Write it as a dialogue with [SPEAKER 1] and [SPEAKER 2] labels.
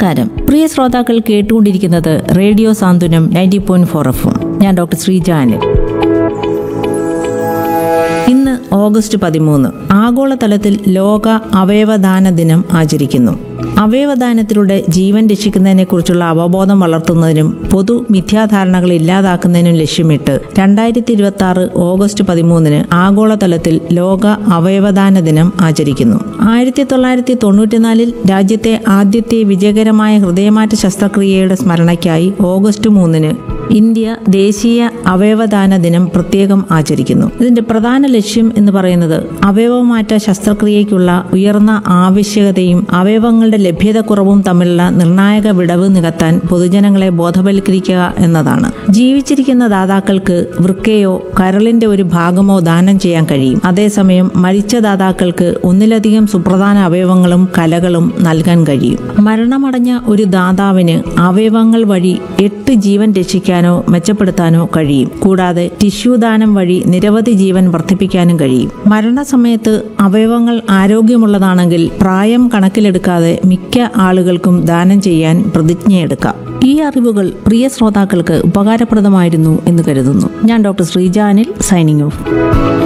[SPEAKER 1] നമസ്കാരം പ്രിയ ശ്രോതാക്കൾ കേട്ടുകൊണ്ടിരിക്കുന്നത് radio Santhwanam ninety point four എഫും ഞാൻ ഡോക്ടർ ശ്രീജാനിൽ ഇന്ന് ഓഗസ്റ്റ് പതിമൂന്ന് ആഗോളതലത്തിൽ ലോക അവയവദാന ദിനം ആചരിക്കുന്നു അവയവദാനത്തിലൂടെ ജീവൻ രക്ഷിക്കുന്നതിനെക്കുറിച്ചുള്ള അവബോധം വളർത്തുന്നതിനും പൊതു മിഥ്യാധാരണകൾ ഇല്ലാതാക്കുന്നതിനും ലക്ഷ്യമിട്ട് രണ്ടായിരത്തി ഇരുപത്തി ആറ് ഓഗസ്റ്റ് പതിമൂന്നിന് ആഗോളതലത്തിൽ ലോക അവയവദാന ദിനം ആചരിക്കുന്നു ആയിരത്തി തൊള്ളായിരത്തി തൊണ്ണൂറ്റിനാലിൽ രാജ്യത്തെ ആദ്യത്തെ വിജയകരമായ ഹൃദയമാറ്റ ശസ്ത്രക്രിയയുടെ സ്മരണയ്ക്കായി ഓഗസ്റ്റ് മൂന്നിന് ഇന്ത്യ ദേശീയ അവയവദാന ദിനം പ്രത്യേകം ആചരിക്കുന്നു ഇതിന്റെ പ്രധാന ലക്ഷ്യം എന്ന് പറയുന്നത് അവയവമാറ്റ ശസ്ത്രക്രിയയ്ക്കുള്ള ഉയർന്ന ആവശ്യകതയും അവയവങ്ങളുടെ ലഭ്യതക്കുറവും തമ്മിലുള്ള നിർണായക വിടവ് നികത്താൻ പൊതുജനങ്ങളെ ബോധവൽക്കരിക്കുക എന്നതാണ് ജീവിച്ചിരിക്കുന്ന ദാതാക്കൾക്ക് വൃക്കയോ കരളിന്റെ ഒരു ഭാഗമോ ദാനം ചെയ്യാൻ കഴിയും അതേസമയം മരിച്ച ദാതാക്കൾക്ക് ഒന്നിലധികം സുപ്രധാന അവയവങ്ങളും കലകളും നൽകാൻ കഴിയും മരണമടഞ്ഞ ഒരു ദാതാവിന് അവയവങ്ങൾ വഴി എട്ട് ജീവൻ രക്ഷിക്കാനോ മെച്ചപ്പെടുത്താനോ കഴിയും കൂടാതെ ടിഷ്യൂ ദാനം വഴി നിരവധി ജീവൻ വർദ്ധിപ്പിക്കാനും കഴിയും മരണസമയത്ത് അവയവങ്ങൾ ആരോഗ്യമുള്ളതാണെങ്കിൽ പ്രായം കണക്കിലെടുക്കാതെ മിക്ക ആളുകൾക്കും ദാനം ചെയ്യാൻ പ്രതിജ്ഞയെടുക്കാം ഈ അറിവുകൾ പ്രിയ ശ്രോതാക്കൾക്ക് ഉപകാരപ്രദമായിരുന്നു എന്ന് കരുതുന്നു ഞാൻ ഡോക്ടർ ശ്രീജാനിൽ സൈനിങ് ഓഫ്